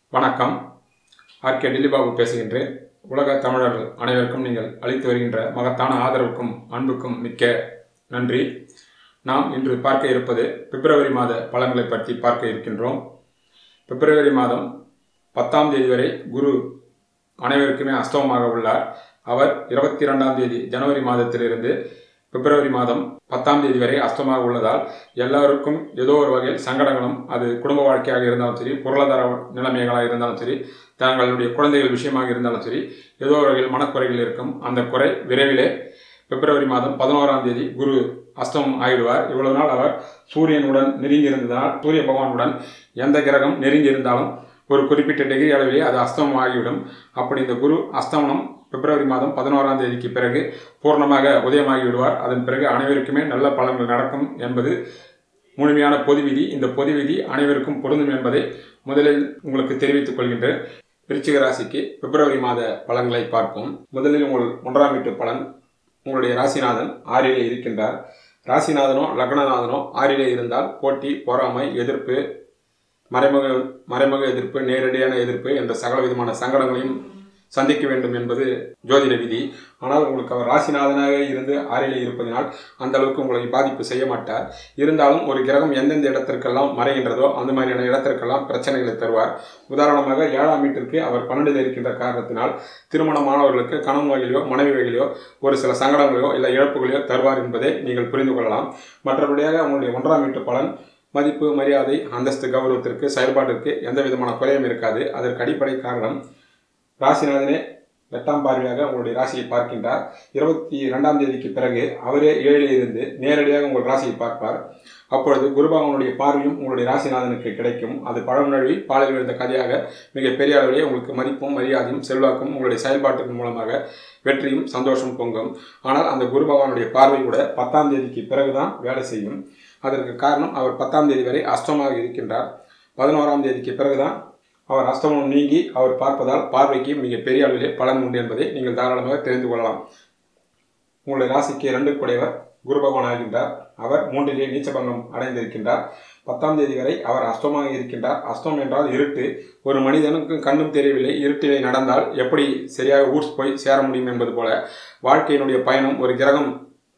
வணக்கம் ஆர்கே டில்லிபாபு பேசுகின்றேன் உலக தமிழர்கள் அனைவருக்கும் நீங்கள் அளித்து வருகின்ற மகத்தான ஆதரவுக்கும் அன்புக்கும் மிக்க நன்றி நாம் இன்று பார்க்க இருப்பது பிப்ரவரி மாத பலன்களை பற்றி பார்க்க இருக்கின்றோம் பிப்ரவரி மாதம் பத்தாம் தேதி வரை குரு அனைவருக்குமே அஸ்தவமாக உள்ளார் அவர் இருபத்தி இரண்டாம் தேதி ஜனவரி மாதத்திலிருந்து பிப்ரவரி மாதம் பத்தாம் தேதி வரை அஸ்தமாக உள்ளதால் எல்லாருக்கும் ஏதோ ஒரு வகையில் சங்கடங்களும் அது குடும்ப வாழ்க்கையாக இருந்தாலும் சரி பொருளாதார நிலைமைகளாக இருந்தாலும் சரி தங்களுடைய குழந்தைகள் விஷயமாக இருந்தாலும் சரி ஏதோ ஒரு வகையில் மனக்குறைகள் இருக்கும் அந்த குறை விரைவிலே பிப்ரவரி மாதம் பதினோராம் தேதி குரு அஸ்தமம் ஆகிடுவார் இவ்வளவு நாள் அவர் சூரியனுடன் நெருங்கி இருந்ததால் சூரிய பகவானுடன் எந்த கிரகம் நெருங்கி இருந்தாலும் ஒரு குறிப்பிட்ட டிகிரி அளவிலே அது அஸ்தமம் ஆகிவிடும் அப்படி இந்த குரு அஸ்தமனம் பிப்ரவரி மாதம் பதினோராம் தேதிக்கு பிறகு பூர்ணமாக உதயமாகி விடுவார் அதன் பிறகு அனைவருக்குமே நல்ல பலன்கள் நடக்கும் என்பது முழுமையான பொது விதி இந்த பொது விதி அனைவருக்கும் பொருந்தும் என்பதை முதலில் உங்களுக்கு தெரிவித்துக் கொள்கின்றேன் விருச்சிக ராசிக்கு பிப்ரவரி மாத பலன்களை பார்ப்போம் முதலில் உங்கள் ஒன்றாம் வீட்டு பலன் உங்களுடைய ராசிநாதன் ஆறிலே இருக்கின்றார் ராசிநாதனோ லக்னநாதனோ ஆறிலே இருந்தால் போட்டி பொறாமை எதிர்ப்பு மறைமுக மறைமுக எதிர்ப்பு நேரடியான எதிர்ப்பு என்ற சகல விதமான சங்கடங்களையும் சந்திக்க வேண்டும் என்பது ஜோதிட விதி ஆனால் உங்களுக்கு அவர் ராசிநாதனாக இருந்து ஆறிலே இருப்பதனால் அந்த அளவுக்கு உங்களை பாதிப்பு செய்ய மாட்டார் இருந்தாலும் ஒரு கிரகம் எந்தெந்த இடத்திற்கெல்லாம் மறைகின்றதோ அந்த மாதிரியான இடத்திற்கெல்லாம் பிரச்சனைகளை தருவார் உதாரணமாக ஏழாம் வீட்டிற்கு அவர் பன்னெண்டில் இருக்கின்ற காரணத்தினால் திருமணமானவர்களுக்கு கணவன் வகையிலோ மனைவி வகையிலோ ஒரு சில சங்கடங்களையோ இல்லை இழப்புகளையோ தருவார் என்பதை நீங்கள் புரிந்து கொள்ளலாம் மற்றபடியாக உங்களுடைய ஒன்றாம் வீட்டு பலன் மதிப்பு மரியாதை அந்தஸ்து கௌரவத்திற்கு செயல்பாட்டிற்கு எந்த விதமான குறையும் இருக்காது அதற்கு அடிப்படை காரணம் ராசிநாதனே எட்டாம் பார்வையாக உங்களுடைய ராசியை பார்க்கின்றார் இருபத்தி இரண்டாம் தேதிக்கு பிறகு அவரே ஏழில் இருந்து நேரடியாக உங்கள் ராசியை பார்ப்பார் அப்பொழுது குருபகவனுடைய பார்வையும் உங்களுடைய ராசிநாதனுக்கு கிடைக்கும் அது பழம் நழுவி பாலில் விழுந்த கதையாக மிக பெரிய அளவிலே உங்களுக்கு மதிப்பும் மரியாதையும் செல்வாக்கும் உங்களுடைய செயல்பாட்டின் மூலமாக வெற்றியும் சந்தோஷம் பொங்கும் ஆனால் அந்த குரு பகவானுடைய பார்வை கூட பத்தாம் தேதிக்கு பிறகுதான் வேலை செய்யும் அதற்கு காரணம் அவர் பத்தாம் தேதி வரை அஷ்டமாக இருக்கின்றார் பதினோராம் தேதிக்கு பிறகுதான் அவர் அஸ்தமனம் நீங்கி அவர் பார்ப்பதால் பார்வைக்கு மிக பெரிய அளவிலே பலன் உண்டு என்பதை நீங்கள் தாராளமாக தெரிந்து கொள்ளலாம் உங்களுடைய ராசிக்கு இரண்டு குடையவர் குரு பகவான் ஆகின்றார் அவர் மூன்றிலே நீச்சபங்கம் அடைந்திருக்கின்றார் பத்தாம் தேதி வரை அவர் அஸ்தமாக இருக்கின்றார் அஸ்தம் என்றால் இருட்டு ஒரு மனிதனுக்கு கண்ணும் தெரியவில்லை இருட்டிலே நடந்தால் எப்படி சரியாக ஊர்ஸ் போய் சேர முடியும் என்பது போல வாழ்க்கையினுடைய பயணம் ஒரு கிரகம்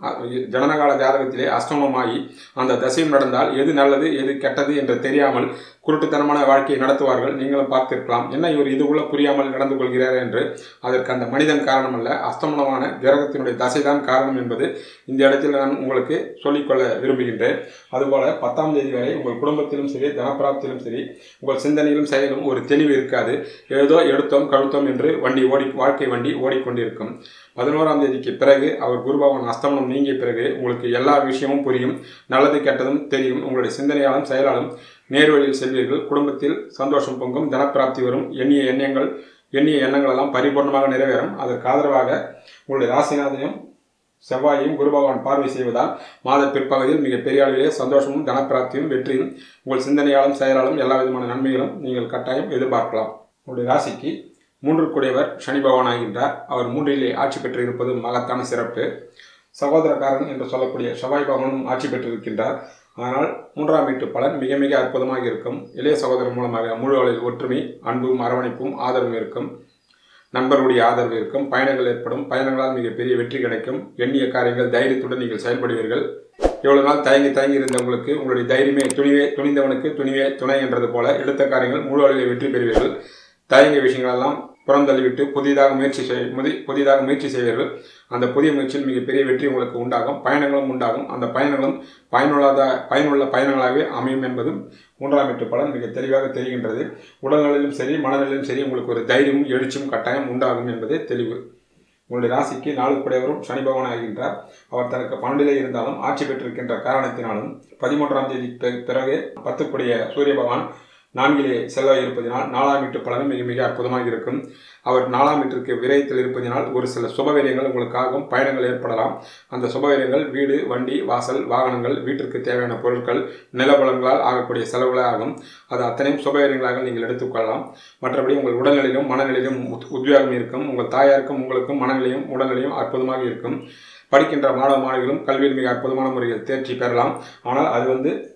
ஜனனகால ஜாதகத்திலே அஷ்டமமாகி அந்த தசையும் நடந்தால் எது நல்லது எது கெட்டது என்று தெரியாமல் குருட்டுத்தனமான வாழ்க்கையை நடத்துவார்கள் நீங்களும் பார்த்திருக்கலாம் என்ன இவர் இதுக்குள்ள புரியாமல் நடந்து கொள்கிறார் என்று அதற்கு அந்த மனிதன் காரணம் அல்ல அஸ்தமனமான கிரகத்தினுடைய தசைதான் காரணம் என்பது இந்த இடத்தில் நான் உங்களுக்கு சொல்லிக்கொள்ள விரும்புகின்றேன் அதுபோல பத்தாம் தேதி வரை உங்கள் குடும்பத்திலும் சரி தனப்பிராப்தியிலும் சரி உங்கள் சிந்தனையிலும் செயலும் ஒரு தெளிவு இருக்காது ஏதோ எடுத்தோம் கழுத்தோம் என்று வண்டி ஓடி வாழ்க்கை வண்டி ஓடிக்கொண்டிருக்கும் பதினோராம் தேதிக்கு பிறகு அவர் குருபவன் அஸ்தமனம் நீங்கிய பிறகு உங்களுக்கு எல்லா விஷயமும் புரியும் நல்லது கெட்டதும் தெரியும் உங்களுடைய சிந்தனையாலும் செயலாலும் நேர்வழியில் செல்வீர்கள் குடும்பத்தில் சந்தோஷம் பொங்கும் தனப்பிராப்தி வரும் எண்ணிய எண்ணங்கள் எண்ணிய எண்ணங்கள் எல்லாம் பரிபூர்ணமாக நிறைவேறும் அதற்கு ஆதரவாக உங்களுடைய ராசிநாதனையும் செவ்வாயையும் குரு பகவான் பார்வை செய்வதால் மாத பிற்பகுதியில் மிக பெரிய அளவிலே சந்தோஷமும் தனப்பிராப்தியும் வெற்றியும் உங்கள் சிந்தனையாலும் செயலாலும் எல்லா விதமான நன்மைகளும் நீங்கள் கட்டாயம் எதிர்பார்க்கலாம் உங்களுடைய ராசிக்கு மூன்று கூடியவர் சனி பகவான் ஆகின்றார் அவர் மூன்றிலே ஆட்சி பெற்று இருப்பது மகத்தான சிறப்பு சகோதரக்காரன் என்று சொல்லக்கூடிய செவ்வாய் பகவானும் ஆட்சி பெற்றிருக்கின்றார் ஆனால் மூன்றாம் வீட்டு பலன் மிக மிக அற்புதமாக இருக்கும் இளைய சகோதரர் மூலமாக முழு அளவில் ஒற்றுமை அன்பும் அரவணைப்பும் ஆதரவும் இருக்கும் நண்பர்களுடைய ஆதரவு இருக்கும் பயணங்கள் ஏற்படும் பயணங்களால் மிகப்பெரிய வெற்றி கிடைக்கும் எண்ணிய காரியங்கள் தைரியத்துடன் நீங்கள் செயல்படுவீர்கள் எவ்வளவு நாள் தயங்கி தயங்கி இருந்தவங்களுக்கு உங்களுடைய தைரியமே துணிவே துணிந்தவனுக்கு துணிவே துணை என்றது போல எடுத்த காரியங்கள் முழு அளவில் வெற்றி பெறுவீர்கள் தயங்கிய விஷயங்களெல்லாம் புறந்தள்ளிவிட்டு புதிதாக முயற்சி செய் முதி புதிதாக முயற்சி செய்வீர்கள் அந்த புதிய முயற்சியில் மிகப்பெரிய வெற்றி உங்களுக்கு உண்டாகும் பயணங்களும் உண்டாகும் அந்த பயணங்களும் பயனுள்ளத பயனுள்ள பயணங்களாகவே அமையும் என்பதும் மூன்றாம் வீட்டு பலன் மிக தெளிவாக தெரிகின்றது உடல்நிலையிலும் சரி மனநிலையிலும் சரி உங்களுக்கு ஒரு தைரியமும் எழுச்சியும் கட்டாயம் உண்டாகும் என்பதே தெளிவு உங்களுடைய ராசிக்கு நாலு குடையவரும் சனி பகவான் ஆகின்றார் அவர் தனக்கு பன்னெண்டிலே இருந்தாலும் ஆட்சி பெற்றிருக்கின்ற காரணத்தினாலும் பதிமூன்றாம் தேதி பிறகு பத்துக்குடைய சூரிய பகவான் நான்கிலே செல்ல இருப்பதினால் நாலாம் வீட்டு பலனும் மிக மிக அற்புதமாக இருக்கும் அவர் நாலாம் வீட்டிற்கு விரயத்தில் இருப்பதினால் ஒரு சில சுபவீரியங்கள் உங்களுக்காகவும் பயணங்கள் ஏற்படலாம் அந்த சுபவீரியங்கள் வீடு வண்டி வாசல் வாகனங்கள் வீட்டிற்கு தேவையான பொருட்கள் நிலபலங்களால் ஆகக்கூடிய செலவுகளே ஆகும் அது அத்தனையும் சுபவீரியங்களாக நீங்கள் எடுத்துக்கொள்ளலாம் மற்றபடி உங்கள் உடல்நிலையிலும் மனநிலையிலும் உத்வேகம் இருக்கும் உங்கள் தாயாருக்கும் உங்களுக்கும் மனநிலையும் உடல்நிலையும் அற்புதமாக இருக்கும் படிக்கின்ற மாணவ மாணவிகளும் கல்வியில் மிக அற்புதமான முறையில் தேர்ச்சி பெறலாம் ஆனால் அது வந்து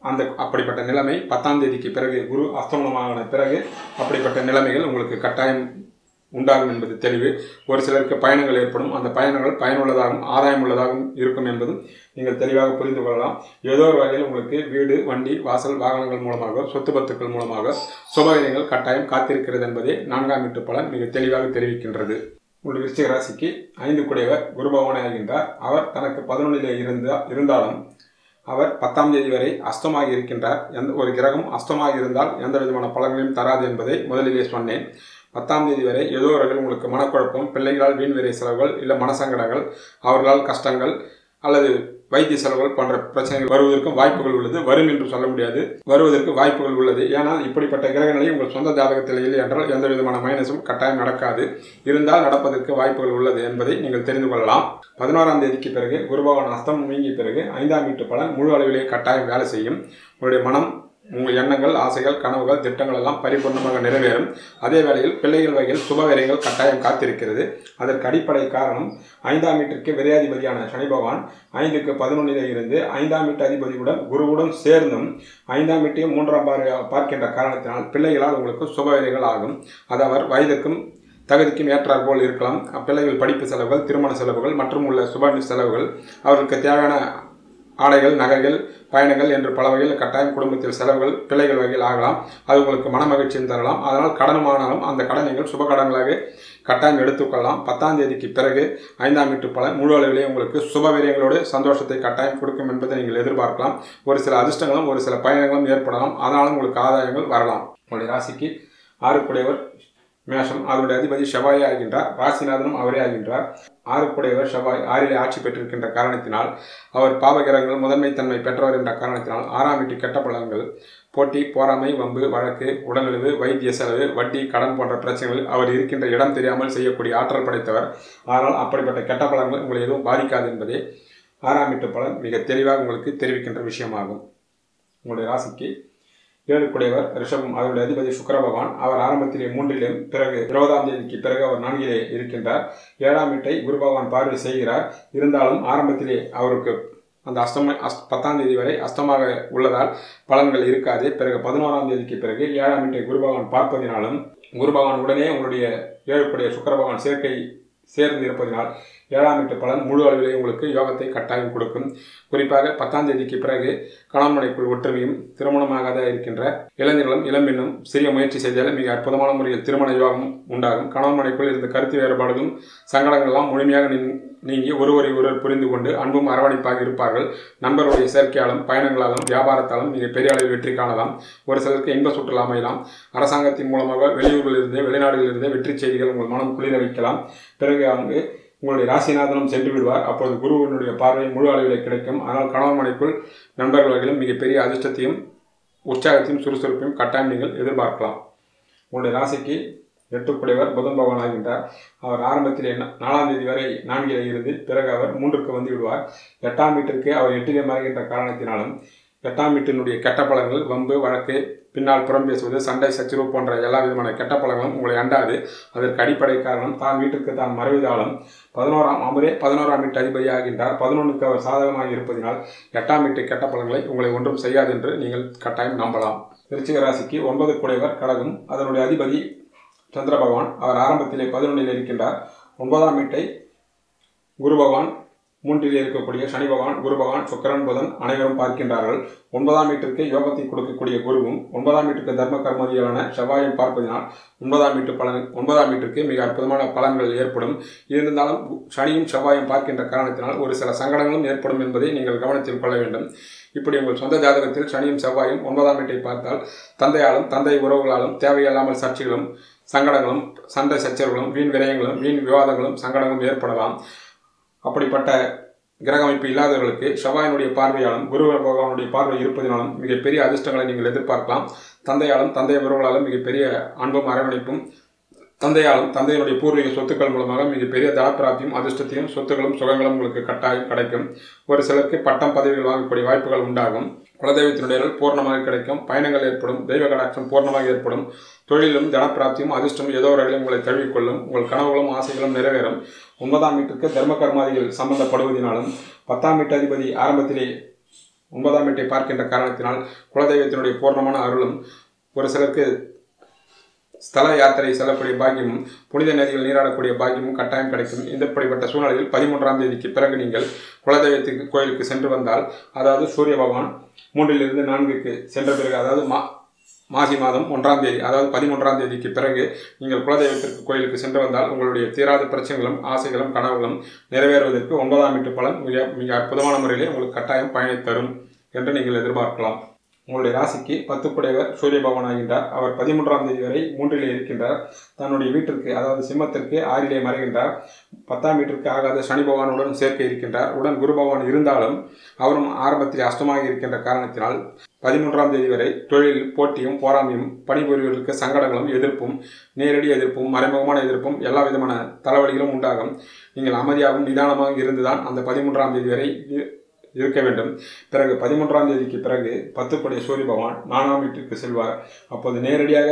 அந்த அப்படிப்பட்ட நிலைமை பத்தாம் தேதிக்கு பிறகு குரு அஸ்தமனமான பிறகு அப்படிப்பட்ட நிலைமைகள் உங்களுக்கு கட்டாயம் உண்டாகும் என்பது தெளிவு ஒரு சிலருக்கு பயணங்கள் ஏற்படும் அந்த பயணங்கள் பயனுள்ளதாகவும் ஆதாயம் உள்ளதாகவும் இருக்கும் என்பதும் நீங்கள் தெளிவாக புரிந்து கொள்ளலாம் ஏதோ ஒரு வகையில் உங்களுக்கு வீடு வண்டி வாசல் வாகனங்கள் மூலமாக சொத்து பத்துக்கள் மூலமாக சுபகாரியங்கள் கட்டாயம் காத்திருக்கிறது என்பதை நான்காம் வீட்டு பலன் மிக தெளிவாக தெரிவிக்கின்றது உங்கள் விருச்சிக ராசிக்கு ஐந்து குடையவர் குரு பகவானே ஆகின்றார் அவர் தனக்கு பதினொன்றிலே இருந்தா இருந்தாலும் அவர் பத்தாம் தேதி வரை அஸ்தமாகி இருக்கின்றார் எந்த ஒரு கிரகம் அஸ்தமாகி இருந்தால் எந்த விதமான பலன்களையும் தராது என்பதை முதலிலே சொன்னேன் பத்தாம் தேதி வரை ஏதோ ஒரு வகையில் உங்களுக்கு மனக்குழப்பம் பிள்ளைகளால் வீண் விரை செலவுகள் இல்லை மனசங்கடங்கள் அவர்களால் கஷ்டங்கள் அல்லது வைத்திய செலவுகள் போன்ற பிரச்சனைகள் வருவதற்கும் வாய்ப்புகள் உள்ளது வரும் என்று சொல்ல முடியாது வருவதற்கு வாய்ப்புகள் உள்ளது ஏனால் இப்படிப்பட்ட கிரகநிலை உங்கள் சொந்த ஜாதகத்தில் இல்லை என்றால் எந்த விதமான மைனஸும் கட்டாயம் நடக்காது இருந்தால் நடப்பதற்கு வாய்ப்புகள் உள்ளது என்பதை நீங்கள் தெரிந்து கொள்ளலாம் பதினோராம் தேதிக்கு பிறகு குருபகவான் அஸ்தம் நீங்கிய பிறகு ஐந்தாம் வீட்டு பலன் முழு அளவிலே கட்டாயம் வேலை செய்யும் உங்களுடைய மனம் உங்கள் எண்ணங்கள் ஆசைகள் கனவுகள் திட்டங்கள் எல்லாம் பரிபூர்ணமாக நிறைவேறும் அதே வேளையில் பிள்ளைகள் வகையில் சுபவிரயங்கள் கட்டாயம் காத்திருக்கிறது அதற்கு அடிப்படை காரணம் ஐந்தாம் வீட்டிற்கு விரையாதிபதியான சனி பகவான் ஐந்துக்கு பதினொன்றிலே இருந்து ஐந்தாம் வீட்டு அதிபதியுடன் குருவுடன் சேர்ந்தும் ஐந்தாம் வீட்டையும் மூன்றாம் பார் பார்க்கின்ற காரணத்தினால் பிள்ளைகளால் உங்களுக்கு சுபவிரயங்கள் ஆகும் அது அவர் வயதுக்கும் தகுதிக்கும் ஏற்றார் போல் இருக்கலாம் பிள்ளைகள் படிப்பு செலவுகள் திருமண செலவுகள் மற்றும் உள்ள சுப செலவுகள் அவர்களுக்கு தேவையான ஆடைகள் நகைகள் பயணங்கள் என்று பல வகையில் கட்டாயம் குடும்பத்தில் செலவுகள் பிள்ளைகள் வகையில் ஆகலாம் அது உங்களுக்கு மன மகிழ்ச்சியும் தரலாம் அதனால் கடனுமானாலும் அந்த கடன் நீங்கள் சுப கடன்களாக கட்டாயம் எடுத்துக்கொள்ளலாம் பத்தாம் தேதிக்கு பிறகு ஐந்தாம் வீட்டு பலன் முழு அளவிலே உங்களுக்கு சுப விரயங்களோடு சந்தோஷத்தை கட்டாயம் கொடுக்கும் என்பதை நீங்கள் எதிர்பார்க்கலாம் ஒரு சில அதிர்ஷ்டங்களும் ஒரு சில பயணங்களும் ஏற்படலாம் அதனாலும் உங்களுக்கு ஆதாயங்கள் வரலாம் உங்களுடைய ராசிக்கு ஆறுக்குடையவர் மேஷம் அதனுடைய அதிபதி செவ்வாய் ஆகின்றார் ராசிநாதனும் அவரே ஆகின்றார் ஆறுக்குடையவர் செவ்வாய் ஆறிலே ஆட்சி பெற்றிருக்கின்ற காரணத்தினால் அவர் பாவகிரகங்கள் முதன்மைத்தன்மை பெற்றவர் என்ற காரணத்தினால் ஆறாம் வீட்டு கெட்ட பலன்கள் போட்டி போராமை வம்பு வழக்கு உடல்நலிவு வைத்திய செலவு வட்டி கடன் போன்ற பிரச்சனைகள் அவர் இருக்கின்ற இடம் தெரியாமல் செய்யக்கூடிய ஆற்றல் படைத்தவர் ஆனால் அப்படிப்பட்ட கெட்ட பலன்கள் உங்களை எதுவும் பாதிக்காது என்பதே ஆறாம் வீட்டு பலன் மிக தெளிவாக உங்களுக்கு தெரிவிக்கின்ற விஷயமாகும் உங்களுடைய ராசிக்கு ஏழுக்குடையவர் ரிஷபம் அவருடைய அதிபதி சுக்கர பகவான் அவர் ஆரம்பத்திலே மூன்றிலும் பிறகு இருபதாம் தேதிக்கு பிறகு அவர் நான்கிலே இருக்கின்றார் ஏழாம் வீட்டை குரு பகவான் பார்வை செய்கிறார் இருந்தாலும் ஆரம்பத்திலே அவருக்கு அந்த அஸ்தம அஸ் பத்தாம் தேதி வரை அஸ்தமாக உள்ளதால் பலன்கள் இருக்காது பிறகு பதினோராம் தேதிக்கு பிறகு ஏழாம் வீட்டை குரு பகவான் பார்ப்பதினாலும் குரு பகவான் உடனே உங்களுடைய ஏழுக்குடைய சுக்கர பகவான் சேர்க்கை சேர்ந்து இருப்பதனால் ஏழாம் வீட்டு பலன் முழு அளவிலே உங்களுக்கு யோகத்தை கட்டாயம் கொடுக்கும் குறிப்பாக பத்தாம் தேதிக்கு பிறகு கணவன்மனைக்குள் ஒற்றுமையும் திருமணமாகாத இருக்கின்ற இளைஞர்களும் இளம்பெண்ணும் சிறிய முயற்சி செய்தால் மிக அற்புதமான முறையில் திருமண யோகம் உண்டாகும் கணவன்மனைக்குள் இருந்த கருத்து வேறுபாடுகளும் சங்கடங்கள்லாம் முழுமையாக நீங்கி ஒருவரை ஒருவர் புரிந்து கொண்டு அன்பும் அரவணைப்பாக இருப்பார்கள் நண்பருடைய சேர்க்கையாலும் பயணங்களாலும் வியாபாரத்தாலும் மிக பெரிய அளவில் வெற்றி காணலாம் ஒரு சிலருக்கு இன்ப சுற்றுலா அமையலாம் அரசாங்கத்தின் மூலமாக வெளியூர்களிலிருந்து வெளிநாடுகளிலிருந்து வெற்றி செய்திகள் உங்கள் மனம் குளிர வைக்கலாம் பிறகு அங்கு உங்களுடைய ராசிநாதனும் சென்று விடுவார் அப்பொழுது குருவனுடைய பார்வை முழு அளவில் கிடைக்கும் ஆனால் கணவன் மனைக்குள் நண்பர்கள் வகையிலும் மிகப்பெரிய அதிர்ஷ்டத்தையும் உற்சாகத்தையும் சுறுசுறுப்பையும் கட்டாயம் நீங்கள் எதிர்பார்க்கலாம் உங்களுடைய ராசிக்கு எட்டுக்குடையவர் புதன் பகவான் ஆகின்றார் அவர் ஆரம்பத்தில் நாலாம் தேதி வரை நான்கிலே இருந்து பிறகு அவர் மூன்றுக்கு வந்து விடுவார் எட்டாம் வீட்டிற்கு அவர் எட்டிலே மறைகின்ற காரணத்தினாலும் எட்டாம் வீட்டினுடைய கெட்ட பலன்கள் வம்பு வழக்கு பின்னால் புறம் பேசுவது சண்டை சச்சரவு போன்ற எல்லா விதமான கெட்ட பலன்களும் உங்களை அண்டாது அதற்கு அடிப்படை காரணம் தான் வீட்டிற்கு தான் மறைவதாலும் பதினோராம் அவரே பதினோராம் வீட்டு அதிபதி ஆகின்றார் பதினொன்றுக்கு அவர் சாதகமாக இருப்பதனால் எட்டாம் வீட்டு கெட்ட பலன்களை உங்களை ஒன்றும் செய்யாது என்று நீங்கள் கட்டாயம் நம்பலாம் விருச்சிக ராசிக்கு ஒன்பது குடைவர் கடகம் அதனுடைய அதிபதி சந்திர பகவான் அவர் ஆரம்பத்திலே பதினொன்றில் இருக்கின்றார் ஒன்பதாம் வீட்டை குரு பகவான் மூன்றில் இருக்கக்கூடிய சனி பகவான் குரு பகவான் சுக்கரன் புதன் அனைவரும் பார்க்கின்றார்கள் ஒன்பதாம் வீட்டிற்கு யோகத்தை கொடுக்கக்கூடிய குருவும் ஒன்பதாம் வீட்டுக்கு தர்ம கர்மதியான செவ்வாயும் பார்ப்பதினால் ஒன்பதாம் வீட்டு பலன் ஒன்பதாம் வீட்டிற்கு மிக அற்புதமான பலன்கள் ஏற்படும் இருந்தாலும் சனியும் செவ்வாயும் பார்க்கின்ற காரணத்தினால் ஒரு சில சங்கடங்களும் ஏற்படும் என்பதை நீங்கள் கவனத்தில் கொள்ள வேண்டும் இப்படி உங்கள் சொந்த ஜாதகத்தில் சனியும் செவ்வாயும் ஒன்பதாம் வீட்டை பார்த்தால் தந்தையாலும் தந்தை உறவுகளாலும் தேவையில்லாமல் சர்ச்சைகளும் சங்கடங்களும் சண்டை சச்சரவுகளும் வீண் விரயங்களும் வீண் விவாதங்களும் சங்கடங்களும் ஏற்படலாம் அப்படிப்பட்ட கிரக அமைப்பு இல்லாதவர்களுக்கு செவ்வாயினுடைய பார்வையாலும் குரு பகவானுடைய பார்வை இருப்பதினாலும் மிகப்பெரிய அதிர்ஷ்டங்களை நீங்கள் எதிர்பார்க்கலாம் தந்தையாலும் தந்தை உறவுகளாலும் மிகப்பெரிய அன்பும் அரவணைப்பும் தந்தையாலும் தந்தையினுடைய பூர்வீக சொத்துக்கள் மூலமாக மிகப்பெரிய தனப்பிராப்தியும் அதிர்ஷ்டத்தையும் சொத்துக்களும் சுகங்களும் உங்களுக்கு கட்டாயம் கிடைக்கும் ஒரு சிலருக்கு பட்டம் பதவிகள் வாங்கக்கூடிய வாய்ப்புகள் உண்டாகும் குலதெய்வத்தினுடைய பூர்ணமாக கிடைக்கும் பயணங்கள் ஏற்படும் தெய்வ கடாட்சம் பூர்ணமாக ஏற்படும் தொழிலும் தனப்பிராப்தியும் அதிர்ஷ்டம் ஏதோ ஒரு வகையில் உங்களை தழுவிக்கொள்ளும் உங்கள் கனவுகளும் ஆசைகளும் நிறைவேறும் ஒன்பதாம் வீட்டுக்கு தர்ம கர்மாதிகள் சம்பந்தப்படுவதனாலும் பத்தாம் வீட்டு அதிபதி ஆரம்பத்திலே ஒன்பதாம் வீட்டை பார்க்கின்ற காரணத்தினால் குலதெய்வத்தினுடைய பூர்ணமான அருளும் ஒரு சிலருக்கு ஸ்தல யாத்திரை செல்லக்கூடிய பாக்கியமும் புனித நதிகள் நீராடக்கூடிய பாக்கியமும் கட்டாயம் கிடைக்கும் இந்தப்படிப்பட்ட சூழ்நிலையில் பதிமூன்றாம் தேதிக்கு பிறகு நீங்கள் குலதெய்வத்துக்கு கோயிலுக்கு சென்று வந்தால் அதாவது சூரிய பகவான் மூன்றிலிருந்து நான்குக்கு சென்ற பிறகு அதாவது மா மாசி மாதம் ஒன்றாம் தேதி அதாவது பதிமூன்றாம் தேதிக்கு பிறகு நீங்கள் குலதெய்வத்திற்கு கோயிலுக்கு சென்று வந்தால் உங்களுடைய தீராத பிரச்சனைகளும் ஆசைகளும் கனவுகளும் நிறைவேறுவதற்கு ஒன்பதாம் வீட்டு பலன் மிக மிக அற்புதமான முறையிலே உங்களுக்கு கட்டாயம் பயனை தரும் என்று நீங்கள் எதிர்பார்க்கலாம் உங்களுடைய ராசிக்கு பத்துக்குடையவர் சூரிய பகவான் ஆகின்றார் அவர் பதிமூன்றாம் தேதி வரை மூன்றிலே இருக்கின்றார் தன்னுடைய வீட்டிற்கு அதாவது சிம்மத்திற்கு ஆறிலே மறைகின்றார் பத்தாம் வீட்டிற்கு ஆகாத சனி பகவானுடன் சேர்க்க இருக்கின்றார் உடன் குரு பகவான் இருந்தாலும் அவரும் ஆரம்பத்தில் அஷ்டமாக இருக்கின்ற காரணத்தினால் பதிமூன்றாம் தேதி வரை தொழிலில் போட்டியும் போராமையும் பணிபுரிவர்களுக்கு சங்கடங்களும் எதிர்ப்பும் நேரடி எதிர்ப்பும் மறைமுகமான எதிர்ப்பும் எல்லா விதமான தலைவலிகளும் உண்டாகும் நீங்கள் அமைதியாகவும் நிதானமாக இருந்துதான் அந்த பதிமூன்றாம் தேதி வரை இருக்க வேண்டும் பிறகு பதிமூன்றாம் தேதிக்கு பிறகு பத்துக்குடைய சூரிய பகவான் நான்காம் வீட்டிற்கு செல்வார் அப்போது நேரடியாக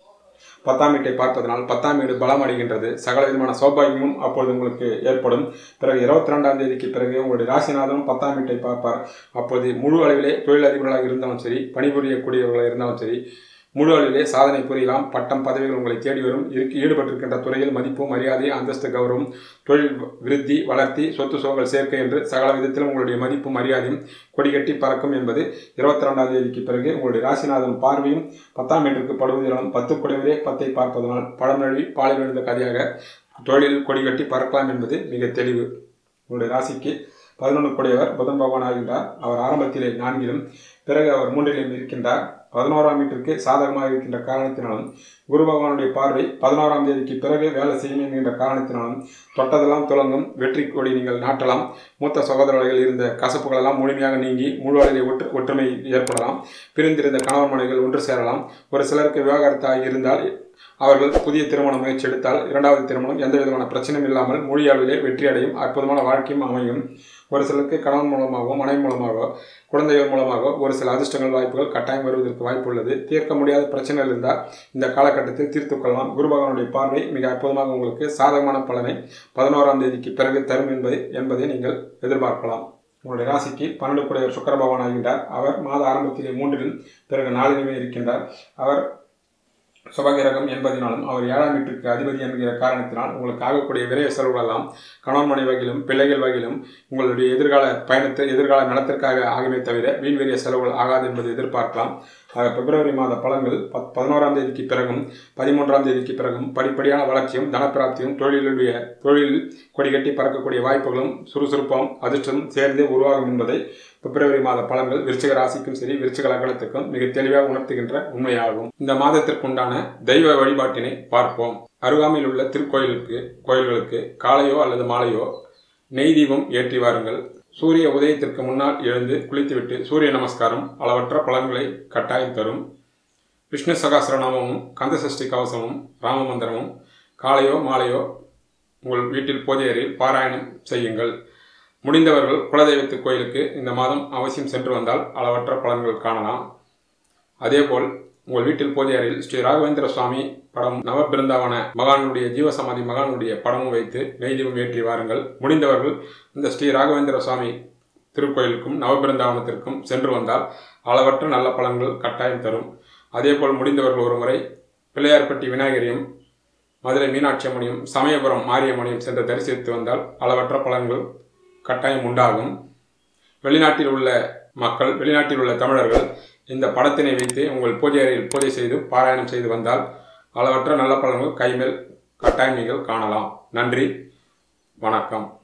பத்தாம் வீட்டை பார்ப்பதனால் பத்தாம் வீடு பலம் அடைகின்றது சகல விதமான சௌபாகியமும் அப்பொழுது உங்களுக்கு ஏற்படும் பிறகு இருபத்தி ரெண்டாம் தேதிக்கு பிறகு உங்களுடைய ராசிநாதனும் பத்தாம் வீட்டை பார்ப்பார் அப்போது முழு அளவிலே தொழிலதிபர்களாக இருந்தாலும் சரி பணிபுரியக்கூடியவர்களாக இருந்தாலும் சரி முழு அளவிலே சாதனை புரியலாம் பட்டம் பதவிகள் உங்களை தேடி வரும் இருக்கு ஈடுபட்டிருக்கின்ற துறையில் மதிப்பு மரியாதை அந்தஸ்து கௌரவம் தொழில் விருத்தி வளர்த்தி சொத்து சோகல் சேர்க்கை என்று சகல விதத்திலும் உங்களுடைய மதிப்பு மரியாதையும் கொடிகட்டி பறக்கும் என்பது இருபத்தி ரெண்டாம் தேதிக்கு பிறகு உங்களுடைய ராசிநாதன் பார்வையும் பத்தாம் மீட்டருக்கு படுவதாலும் பத்து குடைவரே பத்தை பார்ப்பதனால் பழம் நழுவி பாலில் விழுந்த கதையாக தொழிலில் கொடிகட்டி பறக்கலாம் என்பது மிக தெளிவு உங்களுடைய ராசிக்கு பதினொன்று குடையவர் புதன் பகவான் ஆகின்றார் அவர் ஆரம்பத்திலே நான்கிலும் பிறகு அவர் மூன்றிலும் இருக்கின்றார் பதினோராம் வீட்டிற்கு சாதகமாக இருக்கின்ற காரணத்தினாலும் குரு பகவானுடைய பார்வை பதினோராம் தேதிக்கு பிறகு வேலை செய்யும் என்கின்ற காரணத்தினாலும் தொட்டதெல்லாம் துலங்கும் வெற்றி கொடி நீங்கள் நாட்டலாம் மூத்த சகோதரர்கள் இருந்த கசப்புகளெல்லாம் முழுமையாக நீங்கி முழு அளவில் ஒற்று ஒற்றுமை ஏற்படலாம் பிரிந்திருந்த கணவன் மனைவிகள் ஒன்று சேரலாம் ஒரு சிலருக்கு விவாகரத்தாக இருந்தால் அவர்கள் புதிய திருமண முயற்சி எடுத்தால் இரண்டாவது திருமணம் எந்த விதமான பிரச்சனையும் இல்லாமல் மொழி அளவிலே வெற்றி அடையும் அற்புதமான வாழ்க்கையும் அமையும் ஒரு சிலருக்கு கணவன் மூலமாகவோ மனைவி மூலமாகவோ குழந்தைகள் மூலமாக ஒரு சில அதிர்ஷ்டங்கள் வாய்ப்புகள் கட்டாயம் வருவதற்கு வாய்ப்பு உள்ளது தீர்க்க முடியாத பிரச்சனைகள் இருந்தால் இந்த காலகட்டத்தில் தீர்த்து கொள்ளலாம் குரு பகவானுடைய பார்வை மிக அற்புதமாக உங்களுக்கு சாதகமான பலனை பதினோராம் தேதிக்கு பிறகு தரும் என்பதை என்பதை நீங்கள் எதிர்பார்க்கலாம் உங்களுடைய ராசிக்கு பன்னெண்டு குடையவர் சுக்கர பகவான் ஆகின்றார் அவர் மாத ஆரம்பத்திலே மூன்றிலும் பிறகு நாலிலுமே இருக்கின்றார் அவர் சுபகிரகம் என்பதனாலும் அவர் ஏழாம் வீட்டுக்கு அதிபதி என்கிற காரணத்தினால் உங்களுக்கு ஆகக்கூடிய விரைய செலவுகளெல்லாம் கணவன் மனை வகையிலும் பிள்ளைகள் வகையிலும் உங்களுடைய எதிர்கால பயணத்தை எதிர்கால நலத்திற்காக ஆகவே தவிர வீண் வெறிய செலவுகள் ஆகாது என்பதை எதிர்பார்க்கலாம் ஆக பிப்ரவரி மாத பலன்கள் பத் பதினோராம் தேதிக்கு பிறகும் பதிமூன்றாம் தேதிக்கு பிறகும் படிப்படியான வளர்ச்சியும் தனப்பிராப்தியும் தொழிலுடைய தொழிலில் கொடிகட்டி பறக்கக்கூடிய வாய்ப்புகளும் சுறுசுறுப்பும் அதிர்ஷ்டமும் சேர்ந்தே உருவாகும் என்பதை பிப்ரவரி மாத பலன்கள் விருச்சிக ராசிக்கும் சரி விருச்சிக லக்னத்துக்கும் மிக தெளிவாக உணர்த்துகின்ற உண்மையாகும் இந்த மாதத்திற்குண்டான தெய்வ வழிபாட்டினை பார்ப்போம் அருகாமையில் உள்ள திருக்கோயிலுக்கு கோயில்களுக்கு காலையோ அல்லது மாலையோ நெய் தீபம் ஏற்றி வாருங்கள் சூரிய உதயத்திற்கு முன்னால் எழுந்து குளித்துவிட்டு சூரிய நமஸ்காரம் அளவற்ற பலன்களை கட்டாயம் தரும் விஷ்ணு சகாசிரநாமமும் கந்தசஷ்டி கவசமும் ராமமந்திரமும் காலையோ மாலையோ உங்கள் வீட்டில் பூஜை அறையில் பாராயணம் செய்யுங்கள் முடிந்தவர்கள் குலதெய்வத்து கோயிலுக்கு இந்த மாதம் அவசியம் சென்று வந்தால் அளவற்ற பலன்கள் காணலாம் அதேபோல் உங்கள் வீட்டில் பூஜை அறையில் ஸ்ரீ ராகவேந்திர சுவாமி படம் நவபிருந்தாவன மகானுடைய ஜீவசமாதி மகானுடைய படமும் வைத்து நெய்தீபம் ஏற்றி வாருங்கள் முடிந்தவர்கள் இந்த ஸ்ரீ ராகவேந்திர சுவாமி திருக்கோயிலுக்கும் நவபிருந்தாவனத்திற்கும் சென்று வந்தால் அளவற்ற நல்ல பலன்கள் கட்டாயம் தரும் அதேபோல் முடிந்தவர்கள் ஒரு முறை பிள்ளையார்பட்டி விநாயகரையும் மதுரை மீனாட்சி அம்மனையும் சமயபுரம் மாரியம்மனையும் சென்று தரிசித்து வந்தால் அளவற்ற பலன்கள் கட்டாயம் உண்டாகும் வெளிநாட்டில் உள்ள மக்கள் வெளிநாட்டில் உள்ள தமிழர்கள் இந்த படத்தினை வைத்து உங்கள் பூஜை அறையில் பூஜை செய்து பாராயணம் செய்து வந்தால் அளவற்ற நல்ல பலன்கள் கைமேல் கட்டாயம் நீங்கள் காணலாம் நன்றி வணக்கம்